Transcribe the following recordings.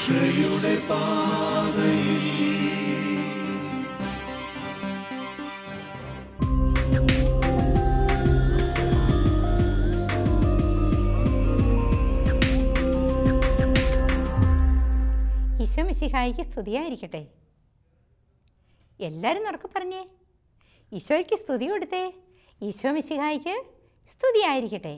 രക്ഷയുടെ പാതയിൽ ഈശോ മിശിഹായിക്ക് സ്തുതിയായിരിക്കട്ടെ എല്ലാവരും ഉറക്കെ പറഞ്ഞേ ഈശോയ്ക്ക് സ്തുതി കൊടുത്തേ ഈശോ മിശിഹായിക്ക് സ്തുതിയായിരിക്കട്ടെ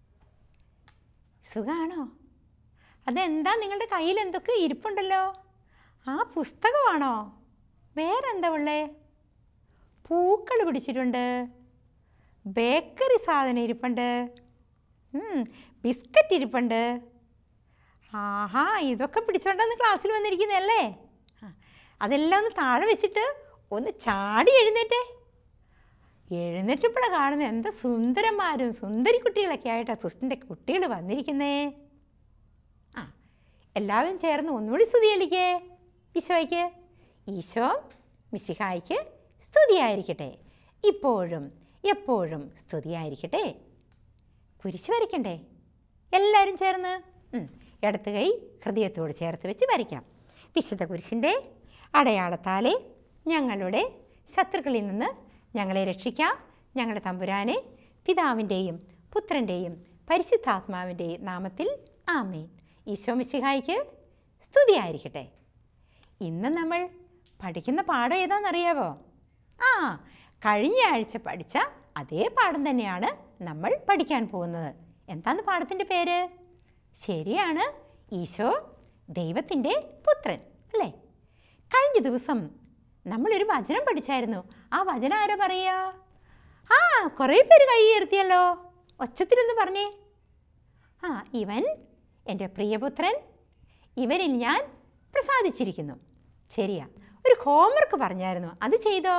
സുഖാണോ അതെന്താ നിങ്ങളുടെ കയ്യിൽ എന്തൊക്കെ ഇരിപ്പുണ്ടല്ലോ ആ പുസ്തകമാണോ വേറെന്താ ഉള്ളേ പൂക്കൾ പിടിച്ചിട്ടുണ്ട് ബേക്കറി സാധനം ഇരിപ്പുണ്ട് ഉം, ബിസ്ക്കറ്റ് ഇരിപ്പുണ്ട് ആഹാ ഇതൊക്കെ പിടിച്ചോണ്ടാന്ന് ക്ലാസ്സിൽ വന്നിരിക്കുന്നതല്ലേ ആ, അതെല്ലാം ഒന്ന് താഴെ വെച്ചിട്ട് ഒന്ന് ചാടി എഴുന്നേറ്റേ എഴുന്നേറ്റപ്പോഴാണ് കാണുന്നത് എന്താ സുന്ദരന്മാരും സുന്ദരി കുട്ടികളൊക്കെ ആയിട്ടാണ് സുഷ്ടിൻ്റെ കുട്ടികൾ വന്നിരിക്കുന്നേ ആ എല്ലാവരും ചേർന്ന് ഒന്നുകൂടി സ്തുതിയല്ലിക്കേ ഈശോയ്ക്ക് ഈശോ മിശിഹായിക്ക് സ്തുതിയായിരിക്കട്ടെ ഇപ്പോഴും എപ്പോഴും സ്തുതിയായിരിക്കട്ടെ കുരിശ് വരയ്ക്കണ്ടേ എല്ലാവരും ചേർന്ന് ഉം, ഇടത്ത് കൈ ഹൃദയത്തോട് ചേർത്ത് വെച്ച് വരയ്ക്കാം വിശുദ്ധ കുരിശിൻ്റെ അടയാളത്താലെ ഞങ്ങളുടെ ശത്രുക്കളിൽ നിന്ന് ഞങ്ങളെ രക്ഷിക്കാം ഞങ്ങളുടെ തമ്പുരാനെ പിതാവിൻ്റെയും പുത്രൻ്റെയും പരിശുദ്ധാത്മാവിൻ്റെയും നാമത്തിൽ ആമേൻ ഈശോ മിശിഹായിക്ക് സ്തുതിയായിരിക്കട്ടെ ഇന്ന് നമ്മൾ പഠിക്കുന്ന പാഠം ഏതാണെന്നറിയാവോ ആ കഴിഞ്ഞ ആഴ്ച പഠിച്ച അതേ പാഠം തന്നെയാണ് നമ്മൾ പഠിക്കാൻ പോകുന്നത് എന്താണ് പാഠത്തിൻ്റെ പേര് ശരിയാണ് ഈശോ ദൈവത്തിൻ്റെ പുത്രൻ അല്ലേ കഴിഞ്ഞ ദിവസം നമ്മളൊരു വചനം പഠിച്ചായിരുന്നു ആ വചനം ആരാ പറയുക ആ കുറേ പേര് കൈ ഉയർത്തിയല്ലോ ഒച്ചത്തിലൊന്ന് പറഞ്ഞേ ആ ഇവൻ എൻ്റെ പ്രിയപുത്രൻ ഇവനിൽ ഞാൻ പ്രസാദിച്ചിരിക്കുന്നു ശരിയാ ഒരു ഹോംവർക്ക് പറഞ്ഞായിരുന്നു അത് ചെയ്തോ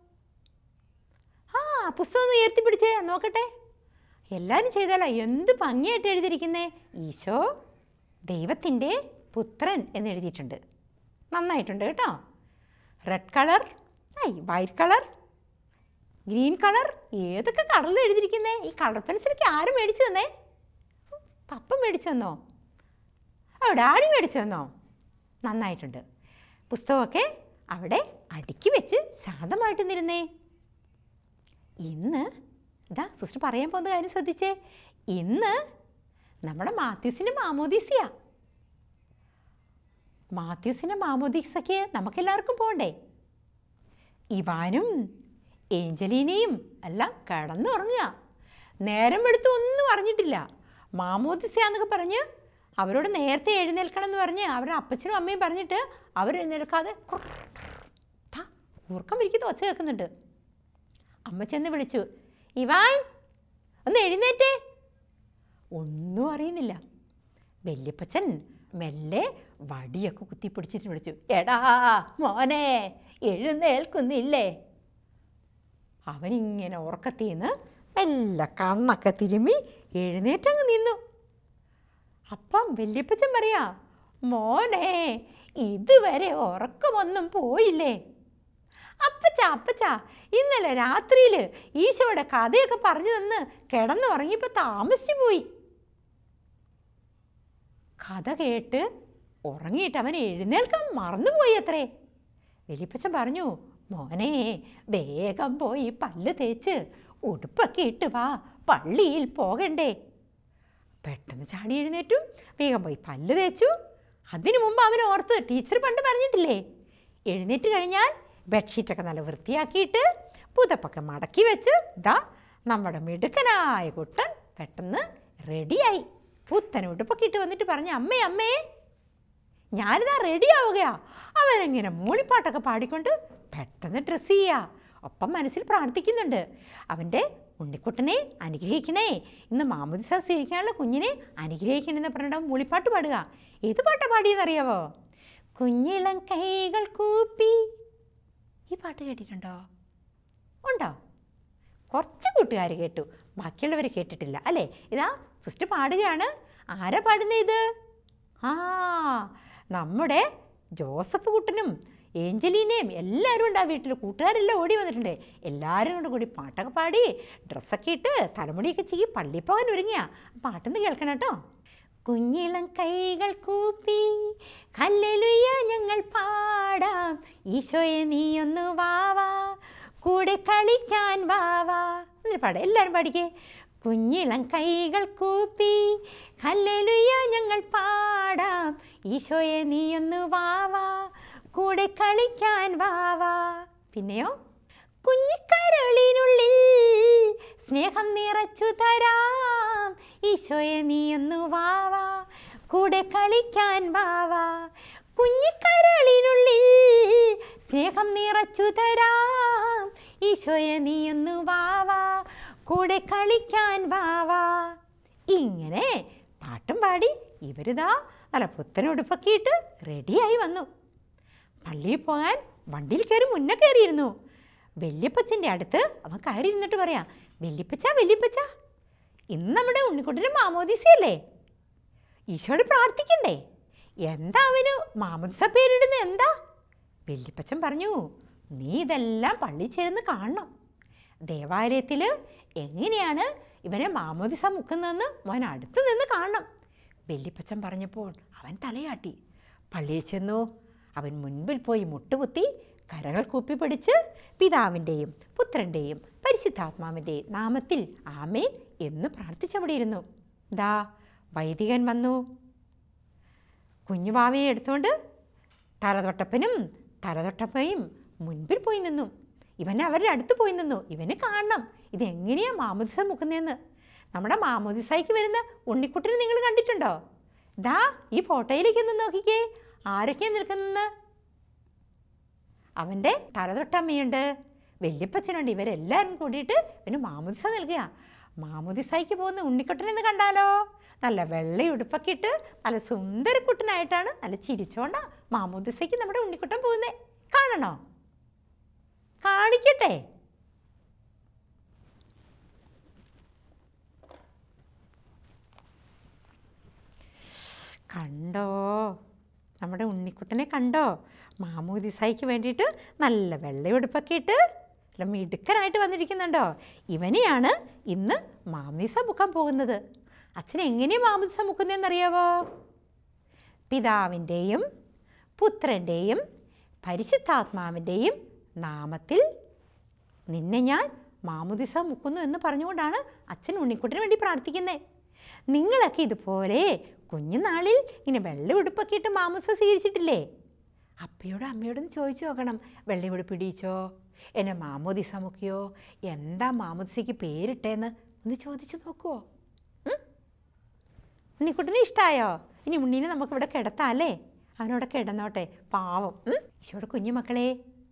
ആ പുസ്തകം ഒന്ന് ഉയർത്തിപ്പിടിച്ചേ നോക്കട്ടെ എല്ലാവരും ചെയ്താലോ എന്ത് ഭംഗിയായിട്ട് എഴുതിയിരിക്കുന്നേ ഈശോ ദൈവത്തിൻ്റെ പുത്രൻ എന്ന് എഴുതിയിട്ടുണ്ട് നന്നായിട്ടുണ്ട് കേട്ടോ റെഡ് കളർ ഐ വൈറ്റ് കളർ ഗ്രീൻ കളർ ഏതൊക്കെ കളറിൽ എഴുതിയിരിക്കുന്നേ ഈ കളർ പെൻസിലൊക്കെ ആരും മേടിച്ചു തന്നേ പപ്പ മേടിച്ചു തന്നോ ഓ ഡാഡി മേടിച്ചു തന്നോ നന്നായിട്ടുണ്ട് പുസ്തകമൊക്കെ അവിടെ അടുക്കി വെച്ച് ശാന്തമായിട്ട് നിരുന്നേ ഇന്ന് ഇതാ സിസ്റ്റർ പറയാൻ പോകുന്ന കാര്യം ശ്രദ്ധിച്ചേ ഇന്ന് നമ്മുടെ മാത്യൂസിൻ്റെ മാമോദീസിയാ മാത്യൂസിൻ്റെ മാമോദീസയ്ക്ക് നമുക്കെല്ലാവർക്കും പോകണ്ടേ ഇവാനും ഏഞ്ചലീനയും എല്ലാം കിടന്നുറങ്ങുക നേരം വെളുത്ത് ഒന്നും അറിഞ്ഞിട്ടില്ല മാമോദിസയാന്നൊക്കെ പറഞ്ഞ് അവരോട് നേരത്തെ എഴുന്നേൽക്കണം എന്ന് പറഞ്ഞ് അവരുടെ അപ്പച്ചനും അമ്മയും പറഞ്ഞിട്ട് അവർ എഴുന്നേൽക്കാതെ കുറ- ദാ, ഊർക്കം വിരിക്കുന്ന ഒച്ച കേൾക്കുന്നുണ്ട് അമ്മ ചെന്ന് വിളിച്ചു ഇവാൻ ഒന്ന് എഴുന്നേറ്റേ ഒന്നും അറിയുന്നില്ല വല്യപ്പച്ചൻ മെല്ലെ വടിയൊക്കെ കുത്തിപ്പിടിച്ചിട്ട് വിളിച്ചു എടാ മോനെ എഴുന്നേൽക്കുന്നില്ലേ അവനിങ്ങനെ ഉറക്കത്തിന്ന് മെല്ലെ കണ്ണൊക്കെ തിരുമ്മി എഴുന്നേറ്റങ്ങ് നിന്നു അപ്പം വല്യപ്പച്ചൻ പറയാ മോനെ ഇതുവരെ ഉറക്കമൊന്നും പോയില്ലേ അപ്പച്ച അപ്പച്ച ഇന്നലെ രാത്രിയിൽ ഈശോയുടെ കഥയൊക്കെ പറഞ്ഞു തന്ന് കിടന്നുറങ്ങിയപ്പോൾ താമസിച്ചു പോയി കഥ കേട്ട് ഉറങ്ങിയിട്ട് അവൻ എഴുന്നേൽക്കാൻ മറന്നുപോയി അത്രേ വലിയപ്പച്ചൻ പറഞ്ഞു മോനെ വേഗം പോയി പല്ല് തേച്ച് ഉടുപ്പൊക്കെ ഇട്ട് വാ പള്ളിയിൽ പോകണ്ടേ പെട്ടെന്ന് ചാടി എഴുന്നേറ്റു വേഗം പോയി പല്ല് തേച്ചു അതിനു മുമ്പ് അവൻ ഓർത്ത് ടീച്ചർ പണ്ട് പറഞ്ഞിട്ടില്ലേ എഴുന്നേറ്റ് കഴിഞ്ഞാൽ ബെഡ്ഷീറ്റൊക്കെ നല്ല വൃത്തിയാക്കിയിട്ട് പുതപ്പൊക്കെ മടക്കി വെച്ച് ദാ നമ്മുടെ മിടുക്കനായ കുട്ടൻ പെട്ടെന്ന് റെഡിയായി പുത്തൻ ഉടുപ്പൊക്കെ ഇട്ട് വന്നിട്ട് പറഞ്ഞു അമ്മേ അമ്മേ ഞാനിതാ റെഡി ആവുകയാ അവനിങ്ങനെ മൂളിപ്പാട്ടൊക്കെ പാടിക്കൊണ്ട് പെട്ടെന്ന് ഡ്രസ്സ് ചെയ്യുക ഒപ്പം മനസ്സിൽ പ്രാർത്ഥിക്കുന്നുണ്ട് അവൻ്റെ ഉണ്ണിക്കുട്ടനെ അനുഗ്രഹിക്കണേ ഇന്ന് മാമുദിസ സ്വീകരിക്കാനുള്ള കുഞ്ഞിനെ അനുഗ്രഹിക്കണേ എന്ന് പറഞ്ഞിട്ട് മൂളിപ്പാട്ട് പാടുക ഏത് പാട്ടാ പാടിയെന്നറിയാവോ കുഞ്ഞിളം കൈകൾ കൂപ്പി ഈ പാട്ട് കേട്ടിട്ടുണ്ടോ ഉണ്ടോ കുറച്ച് കൂട്ടുകാർ കേട്ടു ബാക്കിയുള്ളവർ കേട്ടിട്ടില്ല അല്ലേ ഇതാ ഫസ്റ്റ് പാടുകയാണ് ആരാ പാടുന്നത് ഇത് ആ നമ്മുടെ ജോസഫ് കുട്ടനും ഏഞ്ചലീനയും എല്ലാവരും ഉണ്ട് ആ വീട്ടിൽ കൂട്ടുകാരെല്ലാം ഓടി വന്നിട്ടുണ്ട് എല്ലാവരും കൂടെ കൂടി പാട്ടൊക്കെ പാടി ഡ്രസ്സൊക്കെ ഇട്ട് തലമുടിയൊക്കെ ചെയ്യി പള്ളിയിൽ പോകാൻ ഒരുങ്ങിയ പാട്ടൊന്ന് കേൾക്കണം കേട്ടോ കുഞ്ഞിളം കൈകൾ കൂപ്പി ഹല്ലേലൂയ ഞങ്ങൾ പാടാം ഈശോയെ നീയൊന്ന് വാവാ കൂടെ കളിക്കാൻ വാവാ എന്നിട്ട് പാടാം എല്ലാവരും പാടിക്കേ കുഞ്ഞിളം കൈകൾ കൂപ്പി ഹല്ലേലൂയ ഞങ്ങൾ പാടാം ഈശോയെ നീയൊന്ന് വാവാ കൂടെ കളിക്കാൻ വാവാ പിന്നെയോ കുഞ്ഞിക്കരളിനുള്ളിൽ സ്നേഹം നിറച്ചു തരാം ഈശോയെ നീയൊന്നു വാവാ കൂടെ കളിക്കാൻ വാവാ കുഞ്ഞിക്കരളിനുള്ളിൽ സ്നേഹം നിറച്ചു തരാം ഈശോയെ നീയൊന്നു വാവാ കൂടെ കളിക്കാൻ വാവാ ഇങ്ങനെ പാട്ടും പാടി ഇവരിതാ നല്ല പുത്തനുടുപ്പൊക്കെ ഇട്ട് റെഡിയായി വന്നു പള്ളിയിൽ പോകാൻ വണ്ടിയിൽ കയറി മുന്നേ കയറിയിരുന്നു വല്യപ്പച്ചൻ്റെ അടുത്ത് അവൻ കയറി ഇരുന്നിട്ട് പറയാം വല്യപ്പച്ച വല്യപ്പച്ച ഇന്ന് നമ്മുടെ ഉണ്ണിക്കുട്ടൻ്റെ മാമോദിസയല്ലേ ഈശോയോട് പ്രാർത്ഥിക്കണ്ടേ എന്താ അവന് മാമോദിസ പേരിടുന്ന എന്താ വല്യപ്പച്ചൻ പറഞ്ഞു നീ ഇതെല്ലാം പള്ളി ചേർന്ന് കാണണം ദേവാലയത്തിൽ എങ്ങനെയാണ് ഇവനെ മാമോദിസ മുക്കുന്നതെന്ന് മോൻ അടുത്ത് നിന്ന് കാണണം വല്യപ്പച്ചൻ പറഞ്ഞപ്പോൾ അവൻ തലയാട്ടി പള്ളിയിൽ ചെന്നു അവൻ മുൻപിൽ പോയി മുട്ടുകുത്തി കരകൾ കൂപ്പിപ്പിടിച്ച് പിതാവിൻ്റെയും പുത്രൻ്റെയും പരിശുദ്ധാത്മാവിൻ്റെയും നാമത്തിൽ ആമേൻ എന്ന് പ്രാർത്ഥിച്ചവിടെ ഇരുന്നു ദാ വൈദികൻ വന്നു കുഞ്ഞുമാവിയെ എടുത്തുകൊണ്ട് തലതൊട്ടപ്പനും തലതൊട്ടപ്പയും മുൻപിൽ പോയി നിന്നു ഇവൻ അവരുടെ അടുത്ത് പോയി നിന്നു ഇവന് കാണണം ഇതെങ്ങനെയാ മാമോദിസ മുക്കുന്നതെന്ന് നമ്മുടെ മാമോദിസായിക്ക് വരുന്ന ഉണ്ണിക്കുട്ടിനെ നിങ്ങൾ കണ്ടിട്ടുണ്ടോ ദാ ഈ ഫോട്ടോയിലേക്ക് ഒന്ന് നോക്കിക്കേ ആരൊക്കെയാണ് നിൽക്കുന്നത് അവൻ്റെ തലതൊട്ടമ്മയുണ്ട് വല്യപ്പച്ചനുണ്ട് ഇവരെല്ലാവരും കൂടിയിട്ട് ഇവന് മാമുദിസ നൽകുക മാമുദിസായിക്ക് പോകുന്ന ഉണ്ണിക്കുട്ടനെന്ന് കണ്ടാലോ നല്ല വെള്ളയുടുപ്പൊക്കെ ഇട്ട് നല്ല സുന്ദരക്കുട്ടനായിട്ടാണ് നല്ല ചിരിച്ചോണ്ടാ മാമുദിസയ്ക്ക് നമ്മുടെ ഉണ്ണിക്കുട്ടൻ പോകുന്നേ കാണണോ കാണിക്കട്ടെ കണ്ടോ നമ്മുടെ ഉണ്ണിക്കുട്ടനെ കണ്ടോ മാമൂദിസായിക്ക് വേണ്ടിയിട്ട് നല്ല വെള്ളയുടുപ്പൊക്കെ ഇട്ട് നല്ല മിടുക്കനായിട്ട് വന്നിരിക്കുന്നുണ്ടോ ഇവനെയാണ് ഇന്ന് മാമൂദിസ മുക്കാൻ പോകുന്നത് അച്ഛൻ എങ്ങനെയാണ് മാമൂദിസ മുക്കുന്നതെന്നറിയാവോ പിതാവിൻ്റെയും പുത്രൻ്റെയും പരിശുദ്ധാത്മാവിൻ്റെയും നാമത്തിൽ നിന്നെ ഞാൻ മാമുദിസ മുക്കുന്നു എന്ന് പറഞ്ഞുകൊണ്ടാണ് അച്ഛൻ ഉണ്ണിക്കുട്ടിന് വേണ്ടി പ്രാർത്ഥിക്കുന്നത് നിങ്ങളൊക്കെ ഇതുപോലെ കുഞ്ഞുനാളിൽ ഇങ്ങനെ വെള്ള ഉടുപ്പൊക്കെ ഇട്ട് മാമുസ സ്വീകരിച്ചിട്ടില്ലേ അപ്പയോടും അമ്മയോടും ചോദിച്ചു നോക്കണം വെള്ള ഉടുപ്പ് ഇടിയിച്ചോ എന്നെ മാമോദിസ മുക്കിയോ എന്താ മാമോദിസയ്ക്ക് പേരിട്ടേന്ന് ഒന്ന് ചോദിച്ചു നോക്കുവോ ഉം? ഉണ്ണിക്കുട്ടിന് ഇഷ്ടമായോ ഇനി ഉണ്ണീനെ നമുക്കിവിടെ കിടത്താം അല്ലേ അവനവിടെ കിടന്നോട്ടെ പാവം ഉം? ഈശോയുടെ കുഞ്ഞുമക്കളെ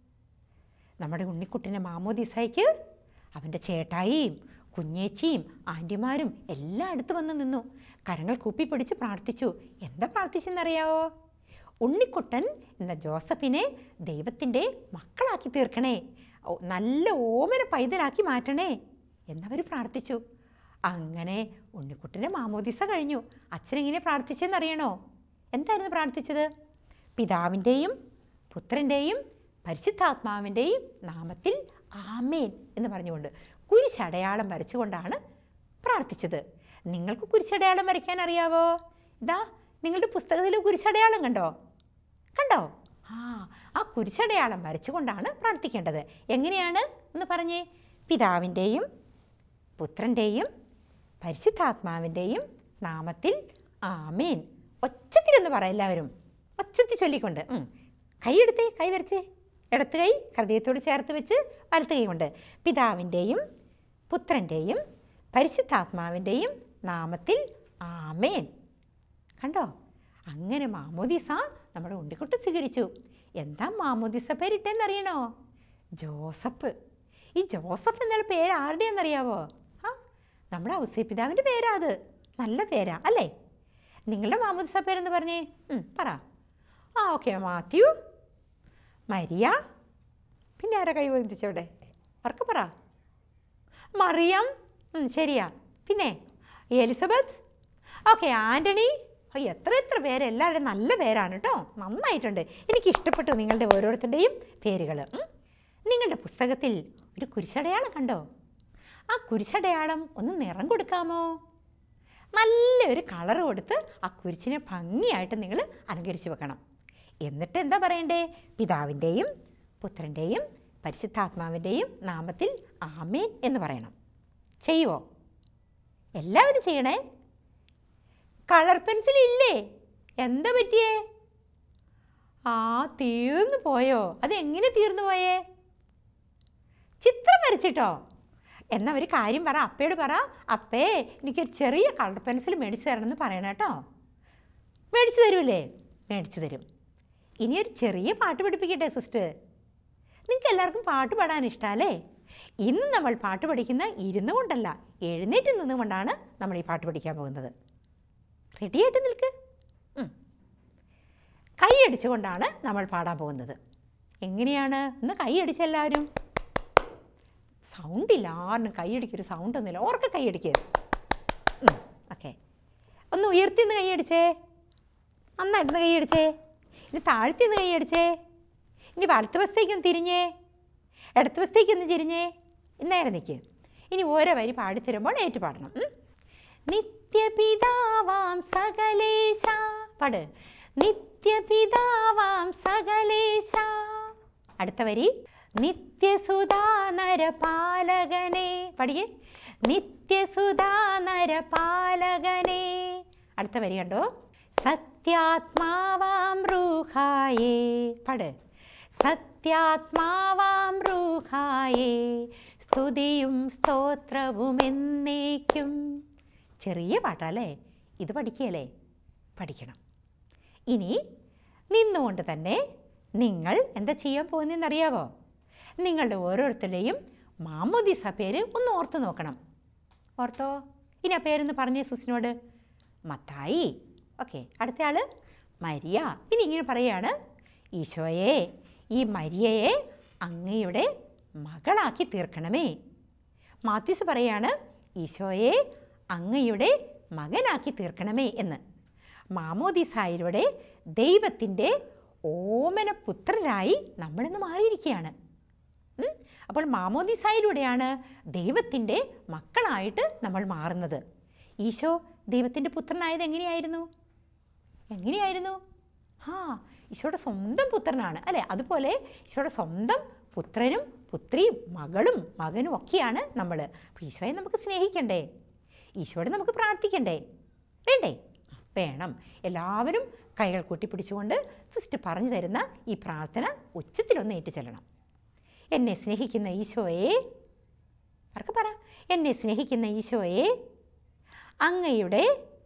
നമ്മുടെ ഉണ്ണിക്കുട്ടിനെ മാമോദിസായിക്ക് അവൻ്റെ ചേട്ടായിയും കുഞ്ഞേച്ചിയും ആൻറ്റിമാരും എല്ലാം അടുത്ത് വന്ന് നിന്നു കരങ്ങൾ കൂപ്പിപ്പിടിച്ച് പ്രാർത്ഥിച്ചു എന്താ പ്രാർത്ഥിച്ചെന്നറിയാവോ ഉണ്ണിക്കുട്ടൻ എന്ന ജോസഫിനെ ദൈവത്തിൻ്റെ മക്കളാക്കി തീർക്കണേ ഓ, നല്ല ഓമന പൈതലാക്കി മാറ്റണേ എന്നവർ പ്രാർത്ഥിച്ചു അങ്ങനെ ഉണ്ണിക്കുട്ടൻ്റെ മാമോദിസ കഴിഞ്ഞു അച്ഛനെങ്ങനെ പ്രാർത്ഥിച്ചെന്നറിയണോ എന്തായിരുന്നു പ്രാർത്ഥിച്ചത് പിതാവിൻ്റെയും പുത്രൻ്റെയും പരിശുദ്ധാത്മാവിൻ്റെയും നാമത്തിൽ ആമേൻ എന്ന് പറഞ്ഞുകൊണ്ട് കുരിശടയാളം വരച്ചുകൊണ്ടാണ് പ്രാർത്ഥിച്ചത് നിങ്ങൾക്ക് കുരിശടയാളം വരയ്ക്കാൻ അറിയാവോ ഇതാ നിങ്ങളുടെ പുസ്തകത്തിൽ കുരിശടയാളം കണ്ടോ കണ്ടോ ആ ആ കുരിശടയാളം വരച്ചുകൊണ്ടാണ് പ്രാർത്ഥിക്കേണ്ടത് എങ്ങനെയാണ് എന്ന് പറഞ്ഞേ പിതാവിൻ്റെയും പുത്രൻ്റെയും പരിശുദ്ധാത്മാവിൻ്റെയും നാമത്തിൽ ആമേൻ ഒച്ചത്തിലൊന്ന് പറ എല്ലാവരും ഒച്ചത്തിൽ ചൊല്ലിക്കൊണ്ട് ഉം. കൈ എടുത്തേ കൈ വരച്ചേ ഇടത്ത് കൈ ഹൃദയത്തോട് ചേർത്ത് വെച്ച് വലത്ത് കൈ കൊണ്ട് പിതാവിൻ്റെയും പുത്രൻ്റെയും പരിശുദ്ധാത്മാവിൻ്റെയും നാമത്തിൽ ആമേൻ കണ്ടോ അങ്ങനെ മാമോദിസ നമ്മുടെ ഉണ്ണിക്കുട്ടി സ്വീകരിച്ചു എന്താ മാമോദിസ പേരിട്ടെന്നറിയണോ ജോസഫ് ഈ ജോസഫ് എന്നുള്ള പേര് ആരുടെയെന്നറിയാവോ ആ നമ്മുടെ ഔസേപ്പിതാവിൻ്റെ പേരാ അത് നല്ല പേരാ അല്ലേ നിങ്ങളുടെ മാമോദിസ പേരെന്ന് പറഞ്ഞേ ഉം, പറ ആ ഓക്കെ മാത്യു മരിയ പിന്നെ ആരാ കൈ വന്ദിച്ചവിടെ അവർക്ക് പറ മറിയം ഉം, ശരിയാ പിന്നെ എലിസബത്ത് ഓക്കെ ആൻ്റണി ഓ എത്ര എത്ര പേര് എല്ലാവരുടെയും നല്ല പേരാണ് കേട്ടോ നന്നായിട്ടുണ്ട് എനിക്ക് ഇഷ്ടപ്പെട്ടു നിങ്ങളുടെ ഓരോരുത്തരുടെയും പേരുകൾ ഉം. നിങ്ങളുടെ പുസ്തകത്തിൽ ഒരു കുരിശടയാളം കണ്ടോ ആ കുരിശടയാളം ഒന്ന് നിറം കൊടുക്കാമോ നല്ലൊരു കളർ കൊടുത്ത് ആ കുരിശിനെ ഭംഗിയായിട്ട് നിങ്ങൾ അലങ്കരിച്ച് വെക്കണം എന്നിട്ട് എന്താ പറയണ്ടേ പിതാവിൻ്റെയും പുത്രൻ്റെയും പരിശുദ്ധാത്മാവിൻ്റെയും നാമത്തിൽ ആമേൻ എന്ന് പറയണം ചെയ്യുമോ എല്ലാവരും ചെയ്യണേ കളർ പെൻസിൽ ഇല്ലേ എന്താ പറ്റിയേ ആ തീർന്നു പോയോ അതെങ്ങനെ തീർന്നു പോയേ ചിത്രം വരച്ചിട്ടോ എന്നാ ഒരു കാര്യം പറ അപ്പയോട് പറ അപ്പേ എനിക്കൊരു ചെറിയ കളർ പെൻസിൽ മേടിച്ചു തരണമെന്ന് പറയണം കേട്ടോ മേടിച്ചു തരൂലേ മേടിച്ചു തരും ഇനി ഒരു ചെറിയ പാട്ട് പഠിപ്പിക്കട്ടെ സിസ്റ്റർ നിങ്ങൾക്ക് എല്ലാവർക്കും പാട്ട് പാടാൻ ഇഷ്ടമല്ലേ ഇന്ന് നമ്മൾ പാട്ട് പഠിക്കുന്ന ഇരുന്നു കൊണ്ടല്ല എഴുന്നേറ്റ് നിന്നുകൊണ്ടാണ് നമ്മൾ ഈ പാട്ട് പഠിക്കാൻ പോകുന്നത് റെഡിയായിട്ട് നിൽക്ക് ഉം. കൈയടിച്ചുകൊണ്ടാണ് നമ്മൾ പാടാൻ പോകുന്നത് എങ്ങനെയാണ് ഒന്ന് കൈയടിച്ച എല്ലാവരും സൗണ്ട് ഇല്ല ആറിനും കൈയടിക്കൊരു സൗണ്ട് ഒന്നുമില്ല ഓർക്ക് കൈയടിക്കുക ഓക്കെ ഒന്ന് ഉയർത്തി നിന്ന് കൈയടിച്ചേ നന്നായിട്ടൊന്ന് കൈയടിച്ചേ ഇനി താഴ്ത്തി നിന്ന് കൈയടിച്ചേ ഇനി വലത്ത് വശത്തേക്കൊന്ന് തിരിഞ്ഞേ ഇടത്ത് വശത്തേക്കൊന്ന് തിരിഞ്ഞേ നേരെ നിൽക്കുക ഇനി ഓരോ വരി പാടിത്തരുമ്പോൾ ഏറ്റു പാടണം ഉം. നിത്യപിതാവാം സകലേശ പാട് നിത്യപിതാവാം സകലേശ അടുത്ത വരി നിത്യസുധാനരപാലകനെ പഠിക്കേ നിത്യസുധാനരപാലകനെ അടുത്ത വരി കണ്ടോ സത്യാത്മാവാം റൂഹായേ പാട് സത്യാത്മാവാം റൂഹായേ സ്തുതിയും സ്തോത്രവും എന്നേക്കും ചെറിയ പാട്ടല്ലേ ഇത് പഠിക്കുകയല്ലേ പഠിക്കണം ഇനി നിന്നുകൊണ്ട് തന്നെ നിങ്ങൾ എന്താ ചെയ്യാൻ പോകുന്നതെന്നറിയാവോ നിങ്ങളുടെ ഓരോരുത്തരുടെയും മാമോദിസ പേര് ഒന്ന് ഓർത്ത് നോക്കണം ഓർത്തോ ഇനി ആ പേരൊന്ന് പറഞ്ഞേ സിസിനോട് മത്തായി ഓക്കെ അടുത്ത ആള് മരിയ ഇനി ഇങ്ങനെ പറയാണ് ഈശോയെ ഈ മരിയയെ അങ്ങയുടെ മകളാക്കി തീർക്കണമേ മാത്യുസ് പറയാണ് ഈശോയെ അങ്ങയുടെ മകനാക്കി തീർക്കണമേ എന്ന് മാമോദിസായിലൂടെ ദൈവത്തിൻ്റെ ഓമന പുത്രരായി നമ്മളിന്ന് മാറിയിരിക്കുകയാണ് ഉം? അപ്പോൾ മാമോദിസായിലൂടെയാണ് ദൈവത്തിൻ്റെ മക്കളായിട്ട് നമ്മൾ മാറുന്നത് ഈശോ ദൈവത്തിൻ്റെ പുത്രനായത് എങ്ങനെയായിരുന്നു എങ്ങനെയായിരുന്നു ആ ഈശോയുടെ സ്വന്തം പുത്രനാണ് അല്ലേ അതുപോലെ ഈശോയുടെ സ്വന്തം പുത്രനും പുത്രിയും മകളും മകനും ഒക്കെയാണ് നമ്മൾ അപ്പോൾ ഈശോയെ നമുക്ക് സ്നേഹിക്കണ്ടേ ഈശോയോട് നമുക്ക് പ്രാർത്ഥിക്കണ്ടേ വേണ്ടേ വേണം എല്ലാവരും കൈകൾ കൂട്ടിപ്പിടിച്ചുകൊണ്ട് സിസ്റ്റർ പറഞ്ഞു തരുന്ന ഈ പ്രാർത്ഥന ഉച്ചത്തിലൊന്ന് ഏറ്റു ചെല്ലണം എന്നെ സ്നേഹിക്കുന്ന ഈശോയെ അവർക്ക് പറ എന്നെ സ്നേഹിക്കുന്ന ഈശോയെ അങ്ങയുടെ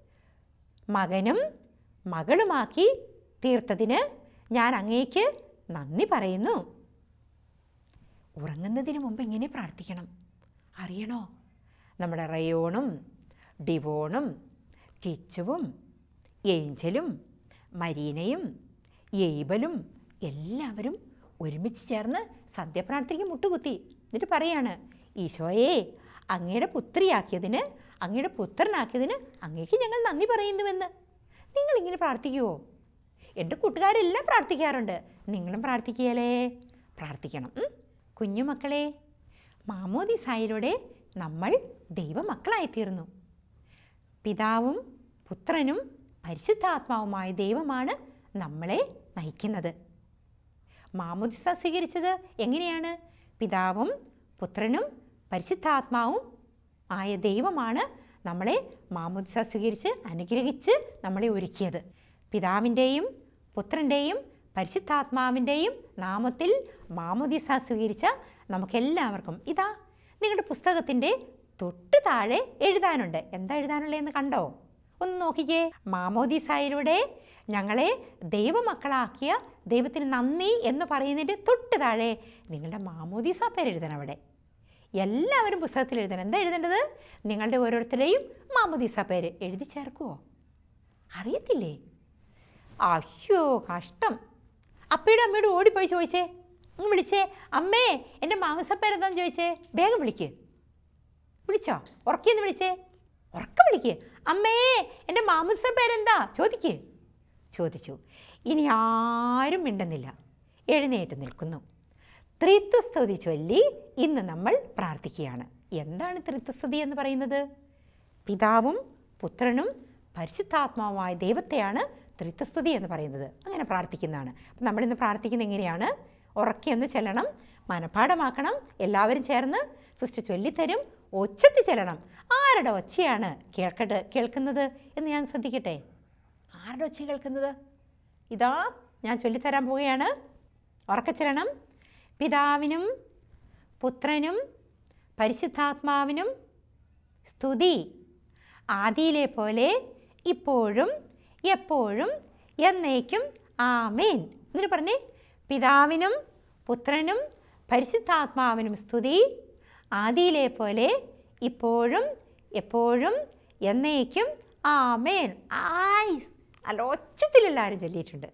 മകനും മകളുമാക്കി തീർത്തതിന് ഞാൻ അങ്ങേക്ക് നന്ദി പറയുന്നു ഉറങ്ങുന്നതിന് മുമ്പ് എങ്ങനെ പ്രാർത്ഥിക്കണം അറിയണോ നമ്മുടെ റയോണും ഡിവോണും കിച്ചുവും ഏഞ്ചലും മരീനയും എയ്ബലും എല്ലാവരും ഒരുമിച്ച് ചേർന്ന് സന്ധ്യപ്രാർത്ഥനയ്ക്ക് മുട്ടുകുത്തി എന്നിട്ട് പറയാണ് ഈശോയെ അങ്ങയുടെ പുത്രിയാക്കിയതിന് അങ്ങയുടെ പുത്രനാക്കിയതിന് അങ്ങേക്ക് ഞങ്ങൾ നന്ദി പറയുന്നുവെന്ന് നിങ്ങളിങ്ങനെ പ്രാർത്ഥിക്കുമോ എൻ്റെ കൂട്ടുകാരെല്ലാം പ്രാർത്ഥിക്കാറുണ്ട് നിങ്ങളും പ്രാർത്ഥിക്കുകയല്ലേ പ്രാർത്ഥിക്കണം ഉം? കുഞ്ഞുമക്കളെ മാമോദിസായിലൂടെ നമ്മൾ ദൈവമക്കളായിത്തീർന്നു പിതാവും പുത്രനും പരിശുദ്ധാത്മാവുമായ ദൈവമാണ് നമ്മളെ നയിക്കുന്നത് മാമുദിസ സ്വീകരിച്ചത് എങ്ങനെയാണ് പിതാവും പുത്രനും പരിശുദ്ധാത്മാവും ആയ ദൈവമാണ് നമ്മളെ മാമുദിസ സ്വീകരിച്ച് അനുഗ്രഹിച്ച് നമ്മളെ ഒരുക്കിയത് പിതാവിൻ്റെയും പുത്രൻ്റെയും പരിശുദ്ധാത്മാവിൻ്റെയും നാമത്തിൽ മാമുദിസ സ്വീകരിച്ച നമുക്കെല്ലാവർക്കും ഇതാ നിങ്ങളുടെ പുസ്തകത്തിൻ്റെ തൊട്ട് താഴെ എഴുതാനുണ്ട് എന്താ എഴുതാനുള്ളതെന്ന് കണ്ടോ ഒന്ന് നോക്കിക്കേ മാമോദിസായിലൂടെ ഞങ്ങളെ ദൈവമക്കളാക്കിയ ദൈവത്തിന് നന്ദി എന്ന് പറയുന്നതിൻ്റെ തൊട്ട് താഴെ നിങ്ങളുടെ മാമോദിസ പേര് എഴുതണം അവിടെ എല്ലാവരും പുസ്തകത്തിൽ എഴുതണം എന്താ എഴുതേണ്ടത് നിങ്ങളുടെ ഓരോരുത്തരുടെയും മാമോദിസ പേര് എഴുതി ചേർക്കുമോ അറിയത്തില്ലേ അയ്യോ കഷ്ടം അപ്പയുടെ അമ്മയോട് ഓടിപ്പോയി ചോദിച്ചേ അങ്ങ് വിളിച്ചേ അമ്മേ എൻ്റെ മാമസപ്പേര് എന്താന്ന് ചോദിച്ചേ വേഗം വിളിക്ക് വിളിച്ചോ ഉറക്കിയെന്ന് വിളിച്ചേ ഉറക്ക വിളിക്ക് അമ്മേ എൻ്റെ മാമസ പേരെന്താ ചോദിക്ക് ചോദിച്ചു ഇനി ആരും മിണ്ടുന്നില്ല എഴുന്നേറ്റ് നിൽക്കുന്നു ത്രിത്വസ്തുതി ചൊല്ലി ഇന്ന് നമ്മൾ പ്രാർത്ഥിക്കുകയാണ് എന്താണ് ത്രിത്വസ്തുതി എന്ന് പറയുന്നത് പിതാവും പുത്രനും പരിശുദ്ധാത്മാവുമായ ദൈവത്തെയാണ് ത്രിത്വസ്തുതി എന്ന് പറയുന്നത് അങ്ങനെ പ്രാർത്ഥിക്കുന്നതാണ് അപ്പം നമ്മളിന്ന് പ്രാർത്ഥിക്കുന്നത് എങ്ങനെയാണ് ഉറക്കിയൊന്ന് ചെല്ലണം മനഃപ്പാടമാക്കണം എല്ലാവരും ചേർന്ന് സിസ്റ്റർ ചൊല്ലിത്തരും ഒച്ചത്തിൽ ചെല്ലണം ആരുടെ ഒച്ചയാണ് കേൾക്കട്ട് കേൾക്കുന്നത് എന്ന് ഞാൻ ശ്രദ്ധിക്കട്ടെ ആരുടെ ഒച്ച കേൾക്കുന്നത് ഇതാ ഞാൻ ചൊല്ലിത്തരാൻ പോവുകയാണ് ഉറക്കച്ചരണം പിതാവിനും പുത്രനും പരിശുദ്ധാത്മാവിനും സ്തുതി ആദിയിലെ പോലെ ഇപ്പോഴും എപ്പോഴും എന്നേക്കും ആമേൻ എന്നിട്ട് പറഞ്ഞേ പിതാവിനും പുത്രനും പരിശുദ്ധാത്മാവിനും സ്തുതി ആദിയിലെ പോലെ ഇപ്പോഴും എപ്പോഴും എന്നേക്കും ആമേൻ ആയ് നല്ല ഒച്ചത്തിലെല്ലാവരും ചൊല്ലിയിട്ടുണ്ട്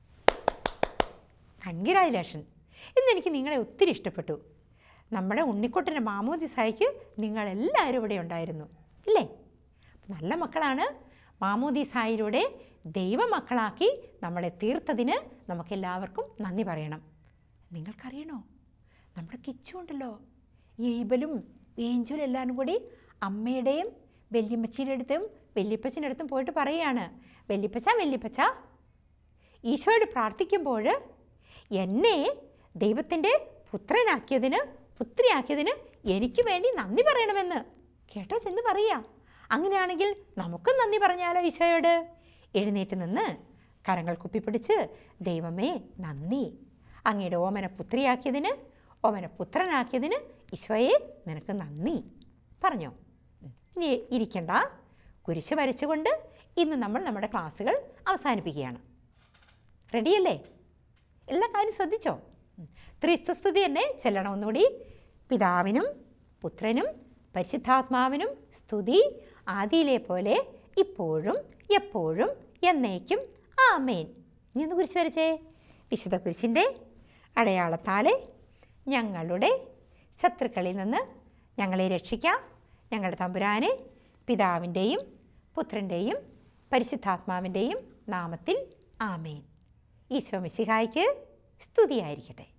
കൺഗ്രാജുലേഷൻ ഇന്ന് എനിക്ക് നിങ്ങളെ ഒത്തിരി ഇഷ്ടപ്പെട്ടു നമ്മുടെ ഉണ്ണിക്കുട്ടൻ്റെ മാമോദിസായിക്ക് നിങ്ങളെല്ലാവരും ഇവിടെ ഉണ്ടായിരുന്നു ഇല്ലേ നല്ല മക്കളാണ് മാമോദിസായിലൂടെ ദൈവമക്കളാക്കി നമ്മളെ തീർത്തതിന് നമുക്കെല്ലാവർക്കും നന്ദി പറയണം നിങ്ങൾക്കറിയണോ നമ്മുടെ കിച്ചു ഉണ്ടല്ലോ ഏബലും ഏഞ്ചലും എല്ലാവരും കൂടി അമ്മയുടെയും വല്യമ്മച്ചിയുടെ അടുത്തും വല്യപ്പച്ചൻ്റെ അടുത്തും പോയിട്ട് പറയുകയാണ് വല്യപ്പച്ച വല്യപ്പച്ച ഈശോയോട് പ്രാർത്ഥിക്കുമ്പോൾ എന്നെ ദൈവത്തിൻ്റെ പുത്രനാക്കിയതിന് പുത്രിയാക്കിയതിന് എനിക്ക് വേണ്ടി നന്ദി പറയണമെന്ന് കേട്ടോ ചെന്ന് പറയുക അങ്ങനെയാണെങ്കിൽ നമുക്കും നന്ദി പറഞ്ഞാലോ ഈശോയോട് എഴുന്നേറ്റ് നിന്ന് കരങ്ങൾ കുപ്പിപ്പിടിച്ച് ദൈവമേ നന്ദി അങ്ങയുടെ ഓമന പുത്രിയാക്കിയതിന് ഓമന പുത്രനാക്കിയതിന് ഈശോയെ നിനക്ക് നന്ദി പറഞ്ഞോ ഉം. ഇനി ഇരിക്കണ്ട കുരിശ് വരച്ചുകൊണ്ട് ഇന്ന് നമ്മൾ നമ്മുടെ ക്ലാസ്സുകൾ അവസാനിപ്പിക്കുകയാണ് റെഡിയല്ലേ എല്ലാ കാര്യം ശ്രദ്ധിച്ചോ ഉം. ത്രിത്വസ്തുതി തന്നെ ചെല്ലണം ഒന്നുകൂടി പിതാവിനും പുത്രനും പരിശുദ്ധാത്മാവിനും സ്തുതി ആദിയിലെ പോലെ ഇപ്പോഴും എപ്പോഴും എന്നേക്കും ആമേൻ ഇനി ഒന്ന് കുരിശ് വരച്ചേ വിശുദ്ധ കുരിശിൻ്റെ അടയാളത്താലെ ഞങ്ങളുടെ ശത്രുക്കളിൽ നിന്ന് ഞങ്ങളെ രക്ഷിക്കാം ഞങ്ങളുടെ തമ്പുരാനെ പിതാവിൻ്റെയും പുത്രൻ്റെയും പരിശുദ്ധാത്മാവിൻ്റെയും നാമത്തിൽ ആമേൻ ഈശോ മിശിഹായ്ക്ക് സ്തുതിയായിരിക്കട്ടെ